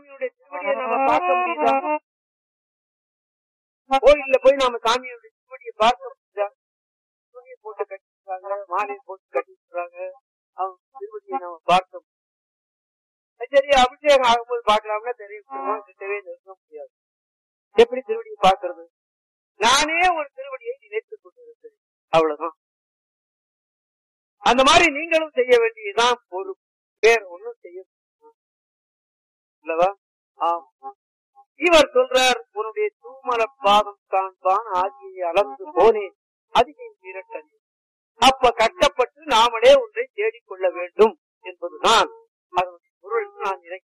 சாமியுடைய திருவடியை நம்ம பார்க்க முடியுதா கோயில்ல போய் நாம சாமியுடைய திருவடியை பார்க்க முடியுதா துணியை போட்டு கட்டிடுறாங்க மாலையை போட்டு கட்டிடுறாங்க அவங்க திருவடியை நம்ம பார்க்க முடியும் சரி அபிஷேகம் ஆகும்போது பார்க்கலாம்னா தெரியும் கிட்டவே நிறுத்த முடியாது எப்படி திருவடியை பார்க்கறது நானே ஒரு திருவடியை நினைத்துக் கொண்டிருக்கிறேன் அவ்வளவுதான் அந்த மாதிரி நீங்களும் செய்ய வேண்டியதுதான் ஒரு பேர் ஒண்ணும் செய்ய முடியாது. இல்லவா ஆமா இவர் சொல்றார் உன்னுடைய தூமல பாதம் காண்பான் ஆகிய அளந்து போனேன் அதிகை விரட்டல் அப்ப கட்டப்பட்டு நாமளே ஒன்றை தேடிக்கொள்ள வேண்டும் என்பதுதான் அதனுடைய பொருள் என்று நான் நினைக்கிறேன்